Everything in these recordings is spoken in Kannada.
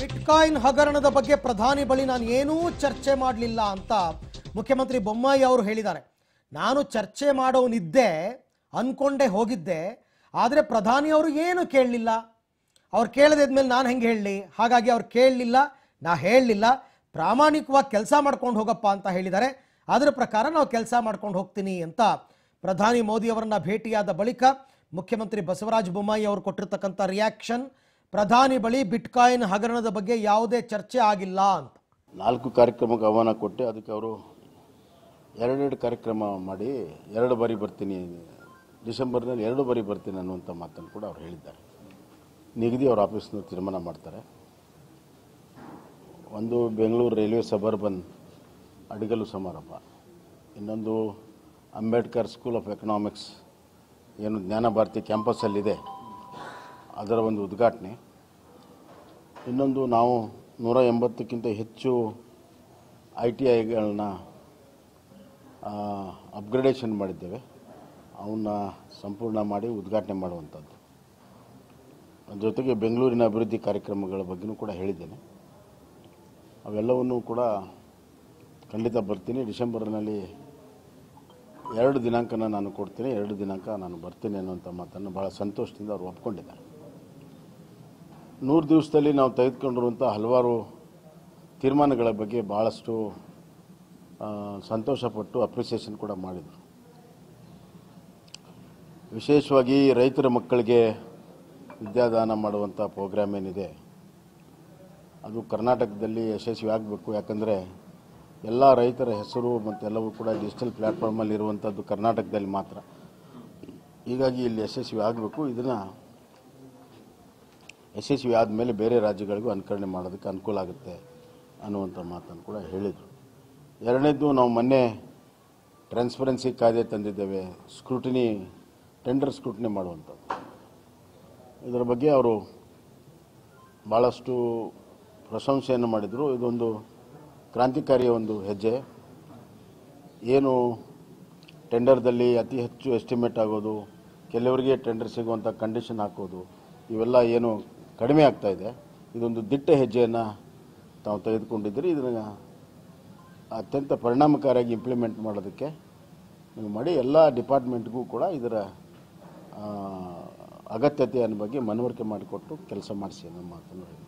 ಬಿಟ್ಕಾಯಿನ್ ಹಗರಣದ ಬಗ್ಗೆ ಪ್ರಧಾನಿ ಬಳಿ ನಾನು ಏನೂ ಚರ್ಚೆ ಮಾಡಲಿಲ್ಲ ಅಂತ ಮುಖ್ಯಮಂತ್ರಿ ಬೊಮ್ಮಾಯಿ ಅವರು ಹೇಳಿದ್ದಾರೆ ನಾನು ಚರ್ಚೆ ಮಾಡೋನಿದ್ದೆ ಅನ್ಕೊಂಡೇ ಹೋಗಿದ್ದೆ ಆದರೆ ಪ್ರಧಾನಿಯವರು ಏನು ಕೇಳಲಿಲ್ಲ ಅವ್ರು ಕೇಳದಿದ್ಮೇಲೆ ನಾನು ಹೆಂಗೆ ಹೇಳಲಿ ಹಾಗಾಗಿ ಅವ್ರು ಕೇಳಲಿಲ್ಲ ನಾ ಹೇಳಲಿಲ್ಲ ಪ್ರಾಮಾಣಿಕವಾಗಿ ಕೆಲಸ ಮಾಡ್ಕೊಂಡು ಹೋಗಪ್ಪ ಅಂತ ಹೇಳಿದ್ದಾರೆ ಅದರ ಪ್ರಕಾರ ನಾವು ಕೆಲಸ ಮಾಡ್ಕೊಂಡು ಹೋಗ್ತೀನಿ ಅಂತ ಪ್ರಧಾನಿ ಮೋದಿ ಅವರನ್ನ ಭೇಟಿಯಾದ ಬಳಿಕ ಮುಖ್ಯಮಂತ್ರಿ ಬಸವರಾಜ ಬೊಮ್ಮಾಯಿ ಅವರು ಕೊಟ್ಟಿರ್ತಕ್ಕಂಥ ರಿಯಾಕ್ಷನ್ ಪ್ರಧಾನಿ ಬಳಿ ಬಿಟ್ಕಾಯಿನ್ ಹಗರಣದ ಬಗ್ಗೆ ಯಾವುದೇ ಚರ್ಚೆ ಆಗಿಲ್ಲ ಅಂತ ನಾಲ್ಕು ಕಾರ್ಯಕ್ರಮಕ್ಕೆ ಆಹ್ವಾನ ಕೊಟ್ಟೆ ಅದಕ್ಕೆ ಅವರು ಎರಡೆರಡು ಕಾರ್ಯಕ್ರಮ ಮಾಡಿ ಎರಡು ಬಾರಿ ಬರ್ತೀನಿ ಡಿಸೆಂಬರ್ನಲ್ಲಿ ಎರಡು ಬಾರಿ ಬರ್ತೀನಿ ಅನ್ನುವಂಥ ಮಾತನ್ನು ಕೂಡ ಅವ್ರು ಹೇಳಿದ್ದಾರೆ ನಿಗದಿ ಅವ್ರ ಆಫೀಸ್ನ ತೀರ್ಮಾನ ಮಾಡ್ತಾರೆ ಒಂದು ಬೆಂಗಳೂರು ರೈಲ್ವೆ ಸಬರ್ಬನ್ ಅಡಿಗಲ್ಲು ಸಮಾರಂಭ ಇನ್ನೊಂದು ಅಂಬೇಡ್ಕರ್ ಸ್ಕೂಲ್ ಆಫ್ ಎಕನಾಮಿಕ್ಸ್ ಏನು ಜ್ಞಾನ ಭಾರತಿ ಕ್ಯಾಂಪಸ್ಸಲ್ಲಿದೆ ಅದರ ಒಂದು ಉದ್ಘಾಟನೆ ಇನ್ನೊಂದು ನಾವು ನೂರ ಎಂಬತ್ತಕ್ಕಿಂತ ಹೆಚ್ಚು ಐ ಟಿ ಐಗಳನ್ನ ಅಪ್ಗ್ರೇಡೇಷನ್ ಮಾಡಿದ್ದೇವೆ ಅವನ್ನ ಸಂಪೂರ್ಣ ಮಾಡಿ ಉದ್ಘಾಟನೆ ಮಾಡುವಂಥದ್ದು ಅದ್ರ ಜೊತೆಗೆ ಬೆಂಗಳೂರಿನ ಅಭಿವೃದ್ಧಿ ಕಾರ್ಯಕ್ರಮಗಳ ಬಗ್ಗೆನೂ ಕೂಡ ಹೇಳಿದ್ದೇನೆ ಅವೆಲ್ಲವನ್ನೂ ಕೂಡ ಖಂಡಿತ ಬರ್ತೀನಿ ಡಿಸೆಂಬರ್ನಲ್ಲಿ ಎರಡು ದಿನಾಂಕನ ನಾನು ಕೊಡ್ತೀನಿ ಎರಡು ದಿನಾಂಕ ನಾನು ಬರ್ತೀನಿ ಅನ್ನುವಂಥ ಮಾತನ್ನು ಭಾಳ ಸಂತೋಷದಿಂದ ಅವರು ಒಪ್ಕೊಂಡಿದ್ದಾರೆ ನೂರು ದಿವಸದಲ್ಲಿ ನಾವು ತೆಗೆದುಕೊಂಡಿರುವಂಥ ಹಲವಾರು ತೀರ್ಮಾನಗಳ ಬಗ್ಗೆ ಭಾಳಷ್ಟು ಆ, ಸಂತೋಷಪಟ್ಟು ಅಪ್ರಿಸಿಯೇಷನ್ ಕೂಡ ಮಾಡಿದರು ವಿಶೇಷವಾಗಿ ರೈತರ ಮಕ್ಕಳಿಗೆ ವಿದ್ಯಾದಾನ ಮಾಡುವಂಥ ಪ್ರೋಗ್ರಾಮ್ ಏನಿದೆ ಅದು ಕರ್ನಾಟಕದಲ್ಲಿ ಯಶಸ್ವಿ ಆಗಬೇಕು ಯಾಕಂದರೆ ಎಲ್ಲ ರೈತರ ಹೆಸರು ಮತ್ತು ಎಲ್ಲವೂ ಕೂಡ ಡಿಜಿಟಲ್ ಪ್ಲ್ಯಾಟ್ಫಾರ್ಮಲ್ಲಿ ಇರುವಂಥದ್ದು ಕರ್ನಾಟಕದಲ್ಲಿ ಮಾತ್ರ ಹೀಗಾಗಿ ಇಲ್ಲಿ ಯಶಸ್ವಿ ಆಗಬೇಕು ಇದನ್ನು ಯಶಸ್ವಿ ಆದಮೇಲೆ ಬೇರೆ ರಾಜ್ಯಗಳಿಗೂ ಅನುಕರಣೆ ಮಾಡೋದಕ್ಕೆ ಅನುಕೂಲ ಆಗುತ್ತೆ ಅನ್ನುವಂಥ ಮಾತನ್ನು ಕೂಡ ಹೇಳಿದರು ಎರಡನೇದು ನಾವು ಮೊನ್ನೆ ಟ್ರಾನ್ಸ್ಪರೆನ್ಸಿ ಕಾಯ್ದೆ ತಂದಿದ್ದೇವೆ ಸ್ಕ್ರೂಟಿನಿ ಟೆಂಡರ್ ಸ್ಕ್ರೂಟಿನಿ ಮಾಡುವಂಥದ್ದು ಇದರ ಬಗ್ಗೆ ಅವರು ಭಾಳಷ್ಟು ಪ್ರಶಂಸೆಯನ್ನು ಮಾಡಿದರು ಇದೊಂದು ಕ್ರಾಂತಿಕಾರಿಯ ಒಂದು ಹೆಜ್ಜೆ ಏನು ಟೆಂಡರ್ದಲ್ಲಿ ಅತಿ ಹೆಚ್ಚು ಎಸ್ಟಿಮೇಟ್ ಆಗೋದು ಕೆಲವರಿಗೆ ಟೆಂಡರ್ ಸಿಗುವಂಥ ಕಂಡೀಷನ್ ಹಾಕೋದು ಇವೆಲ್ಲ ಏನು ಕಡಿಮೆ ಆಗ್ತಾ ಇದೆ ಇದೊಂದು ದಿಟ್ಟ ಹೆಜ್ಜೆಯನ್ನು ತಾವು ತೆಗೆದುಕೊಂಡಿದ್ದೀರಿ ಇದನ್ನು ಅತ್ಯಂತ ಪರಿಣಾಮಕಾರಿಯಾಗಿ ಇಂಪ್ಲಿಮೆಂಟ್ ಮಾಡೋದಕ್ಕೆ ನೀವು ಮಾಡಿ ಎಲ್ಲ ಡಿಪಾರ್ಟ್ಮೆಂಟ್ಗೂ ಕೂಡ ಇದರ ಆ, ಅಗತ್ಯತೆಯ ಬಗ್ಗೆ ಮನವರಿಕೆ ಮಾಡಿಕೊಟ್ಟು ಕೆಲಸ ಮಾಡಿಸಿ ಅನ್ನೋ ಮಾತನ್ನು ಹೇಳಿದರು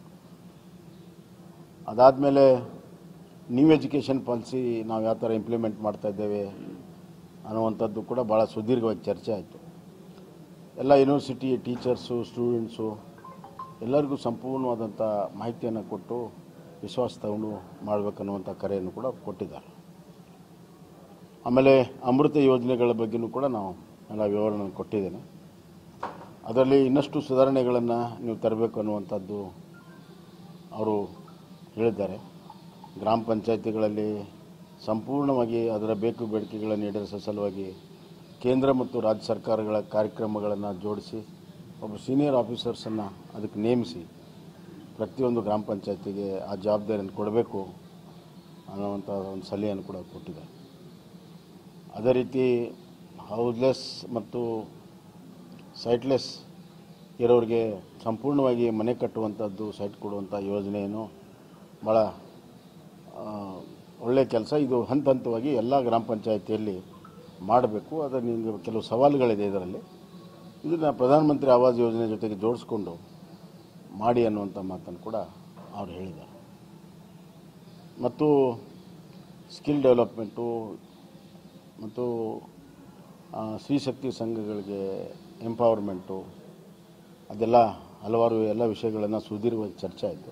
ಅದಾದಮೇಲೆ ನ್ಯೂ ಎಜುಕೇಷನ್ ಪಾಲಿಸಿ ನಾವು ಯಾವ ಥರ ಇಂಪ್ಲಿಮೆಂಟ್ ಮಾಡ್ತಾ ಇದ್ದೇವೆ ಅನ್ನುವಂಥದ್ದು ಕೂಡ ಭಾಳ ಸುದೀರ್ಘವಾಗಿ ಚರ್ಚೆ ಆಯಿತು ಎಲ್ಲ ಯೂನಿವರ್ಸಿಟಿ ಟೀಚರ್ಸು ಸ್ಟೂಡೆಂಟ್ಸು ಎಲ್ಲರಿಗೂ ಸಂಪೂರ್ಣವಾದಂಥ ಮಾಹಿತಿಯನ್ನು ಕೊಟ್ಟು ವಿಶ್ವಾಸ ತಗೊಂಡು ಮಾಡಬೇಕನ್ನುವಂಥ ಕರೆಯನ್ನು ಕೂಡ ಕೊಟ್ಟಿದ್ದಾರೆ ಆಮೇಲೆ ಅಮೃತ ಯೋಜನೆಗಳ ಬಗ್ಗೆನೂ ಕೂಡ ನಾವು ಎಲ್ಲ ವಿವರಣೆ ಕೊಟ್ಟಿದ್ದೇನೆ ಅದರಲ್ಲಿ ಇನ್ನಷ್ಟು ಸುಧಾರಣೆಗಳನ್ನು ನೀವು ತರಬೇಕು ಅನ್ನುವಂಥದ್ದು ಅವರು ಹೇಳಿದ್ದಾರೆ ಗ್ರಾಮ ಪಂಚಾಯತಿಗಳಲ್ಲಿ ಸಂಪೂರ್ಣವಾಗಿ ಅದರ ಬೇಕು ಬೇಡಿಕೆಗಳನ್ನು ಈಡೇರಿಸುವ ಸಲುವಾಗಿ ಕೇಂದ್ರ ಮತ್ತು ರಾಜ್ಯ ಸರ್ಕಾರಗಳ ಕಾರ್ಯಕ್ರಮಗಳನ್ನು ಜೋಡಿಸಿ ಒಬ್ಬ ಸೀನಿಯರ್ ಆಫೀಸರ್ಸನ್ನು ಅದಕ್ಕೆ ನೇಮಿಸಿ ಪ್ರತಿಯೊಂದು ಗ್ರಾಮ ಪಂಚಾಯತಿಗೆ ಆ ಜವಾಬ್ದಾರಿಯನ್ನು ಕೊಡಬೇಕು ಅನ್ನುವಂಥ ಒಂದು ಸಲಹೆಯನ್ನು ಕೂಡ ಕೊಟ್ಟಿದ್ದಾರೆ ಅದೇ ರೀತಿ ಹೌಸ್ಲೆಸ್ ಮತ್ತು ಸೈಟ್ಲೆಸ್ ಇರೋರಿಗೆ ಸಂಪೂರ್ಣವಾಗಿ ಮನೆ ಕಟ್ಟುವಂಥದ್ದು ಸೈಟ್ ಕೊಡುವಂಥ ಯೋಜನೆಯನ್ನು ಭಾಳ ಆ, ಒಳ್ಳೆಯ ಕೆಲಸ ಇದು ಹಂತ ಹಂತವಾಗಿ ಎಲ್ಲ ಗ್ರಾಮ ಪಂಚಾಯತಿಯಲ್ಲಿ ಮಾಡಬೇಕು ಅದರ ನಿಮಗೆ ಕೆಲವು ಸವಾಲುಗಳಿದೆ ಇದರಲ್ಲಿ ಇದನ್ನು ಪ್ರಧಾನಮಂತ್ರಿ ಆವಾಸ್ ಯೋಜನೆ ಜೊತೆಗೆ ಜೋಡಿಸ್ಕೊಂಡು ಮಾಡಿ ಅನ್ನುವಂಥ ಮಾತನ್ನು ಕೂಡ ಅವ್ರು ಹೇಳಿದ್ದಾರೆ ಮತ್ತು ಸ್ಕಿಲ್ ಡೆವಲಪ್ಮೆಂಟು ಮತ್ತು ಆ, ಸ್ತ್ರೀಶಕ್ತಿ ಸಂಘಗಳಿಗೆ ಎಂಪವರ್ಮೆಂಟು ಅದೆಲ್ಲ ಹಲವಾರು ಎಲ್ಲ ವಿಷಯಗಳನ್ನು ಸುದೀರ್ಘವಾಗಿ ಚರ್ಚೆ ಆಯಿತು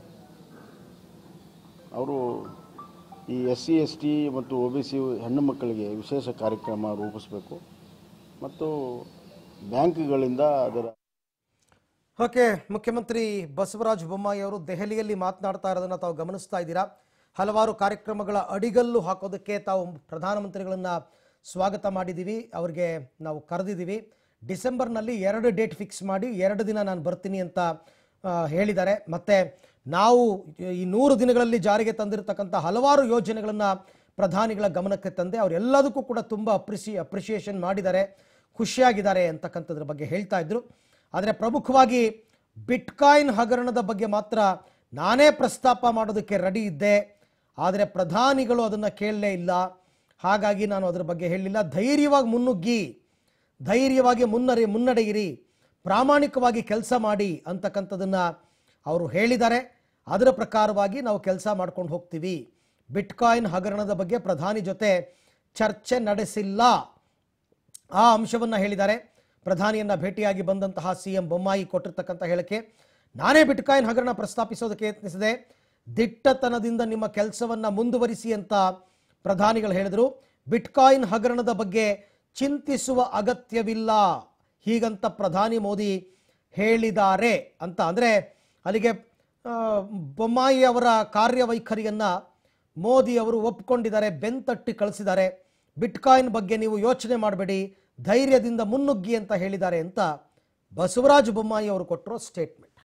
ಅವರು ಈ ಎಸ್ ಸಿ ಎಸ್ ಟಿ ಮತ್ತು ಒ ಬಿ ಸಿ ಹೆಣ್ಣು ಮಕ್ಕಳಿಗೆ ವಿಶೇಷ ಕಾರ್ಯಕ್ರಮ ರೂಪಿಸಬೇಕು ಮತ್ತು ಬ್ಯಾಂಕ್ಗಳಿಂದ ಅದರ ಓಕೆ ಮುಖ್ಯಮಂತ್ರಿ ಬಸವರಾಜ ಬೊಮ್ಮಾಯಿ ಅವರು ದೆಹಲಿಯಲ್ಲಿ ಮಾತನಾಡ್ತಾ ಇರೋದನ್ನ ತಾವು ಗಮನಿಸ್ತಾ ಇದ್ದೀರಾ ಹಲವಾರು ಕಾರ್ಯಕ್ರಮಗಳ ಅಡಿಗಲ್ಲು ಹಾಕೋದಕ್ಕೆ ತಾವು ಪ್ರಧಾನಮಂತ್ರಿಗಳನ್ನ ಸ್ವಾಗತ ಮಾಡಿದ್ದೀವಿ ಅವರಿಗೆ ನಾವು ಕರೆದಿದ್ದೀವಿ ಡಿಸೆಂಬರ್ನಲ್ಲಿ ಎರಡು ಡೇಟ್ ಫಿಕ್ಸ್ ಮಾಡಿ ಎರಡು ದಿನ ನಾನು ಬರ್ತೀನಿ ಅಂತ ಆ, ಹೇಳಿದ್ದಾರೆ ಮತ್ತೆ ನಾವು ಈ ನೂರು ದಿನಗಳಲ್ಲಿ ಜಾರಿಗೆ ತಂದಿರತಕ್ಕಂಥ ಹಲವಾರು ಯೋಜನೆಗಳನ್ನು ಪ್ರಧಾನಿಗಳ ಗಮನಕ್ಕೆ ತಂದೆ ಅವರೆಲ್ಲದಕ್ಕೂ ಕೂಡ ತುಂಬ ಅಪ್ರಿಸಿ ಅಪ್ರಿಷಿಯೇಷನ್ ಮಾಡಿದ್ದಾರೆ ಖುಷಿಯಾಗಿದ್ದಾರೆ ಅಂತಕ್ಕಂಥದ್ರ ಬಗ್ಗೆ ಹೇಳ್ತಾ ಇದ್ರು ಆದರೆ ಪ್ರಮುಖವಾಗಿ ಬಿಟ್ಕಾಯಿನ್ ಹಗರಣದ ಬಗ್ಗೆ ಮಾತ್ರ ನಾನೇ ಪ್ರಸ್ತಾಪ ಮಾಡೋದಕ್ಕೆ ರೆಡಿ ಇದ್ದೆ ಆದರೆ ಪ್ರಧಾನಿಗಳು ಅದನ್ನು ಕೇಳಲೇ ಇಲ್ಲ ಹಾಗಾಗಿ ನಾನು ಅದರ ಬಗ್ಗೆ ಹೇಳಲಿಲ್ಲ ಧೈರ್ಯವಾಗಿ ಮುನ್ನುಗ್ಗಿ ಧೈರ್ಯವಾಗಿ ಮುನ್ನಡೆ ಮುನ್ನಡೆಯಿರಿ ಪ್ರಾಮಾಣಿಕವಾಗಿ ಕೆಲಸ ಮಾಡಿ ಅಂತಕ್ಕಂಥದ್ದನ್ನು ಅವರು ಹೇಳಿದ್ದಾರೆ ಅದರ ಪ್ರಕಾರವಾಗಿ ನಾವು ಕೆಲಸ ಮಾಡ್ಕೊಂಡು ಹೋಗ್ತೀವಿ ಬಿಟ್ಕಾಯಿನ್ ಹಗರಣದ ಬಗ್ಗೆ ಪ್ರಧಾನಿ ಜೊತೆ ಚರ್ಚೆ ನಡೆಸಿಲ್ಲ ಆ ಅಂಶವನ್ನು ಹೇಳಿದ್ದಾರೆ ಪ್ರಧಾನಿಯನ್ನ ಭೇಟಿಯಾಗಿ ಬಂದಂತಹ ಸಿ ಎಂ ಬೊಮ್ಮಾಯಿ ಕೊಟ್ಟಿರ್ತಕ್ಕಂಥ ಹೇಳಿಕೆ ನಾನೇ ಬಿಟ್ಕಾಯಿನ್ ಹಗರಣ ಪ್ರಸ್ತಾಪಿಸೋದಕ್ಕೆ ಯತ್ನಿಸಿದೆ ದಿಟ್ಟತನದಿಂದ ನಿಮ್ಮ ಕೆಲಸವನ್ನ ಮುಂದುವರಿಸಿ ಅಂತ ಪ್ರಧಾನಿಗಳು ಹೇಳಿದರು ಬಿಟ್ಕಾಯಿನ್ ಹಗರಣದ ಬಗ್ಗೆ ಚಿಂತಿಸುವ ಅಗತ್ಯವಿಲ್ಲ ಹೀಗಂತ ಪ್ರಧಾನಿ ಮೋದಿ ಹೇಳಿದ್ದಾರೆ ಅಂತ ಅಂದರೆ ಅಲ್ಲಿಗೆ ಆ, ಬೊಮ್ಮಾಯಿ ಅವರ ಕಾರ್ಯವೈಖರಿಯನ್ನ ಮೋದಿ ಅವರು ಒಪ್ಕೊಂಡಿದ್ದಾರೆ ಬೆಂತಟ್ಟಿ ಕಳಿಸಿದ್ದಾರೆ ಬಿಟ್ಕಾಯಿನ್ ಬಗ್ಗೆ ನೀವು ಯೋಚನೆ ಮಾಡಬೇಡಿ ಧೈರ್ಯದಿಂದ ಮುನ್ನುಗ್ಗಿ ಅಂತ ಹೇಳಿದ್ದಾರೆ ಅಂತ ಬಸವರಾಜ ಬೊಮ್ಮಾಯಿ ಅವರು ಕೊಟ್ಟಿರೋ ಸ್ಟೇಟ್ಮೆಂಟ್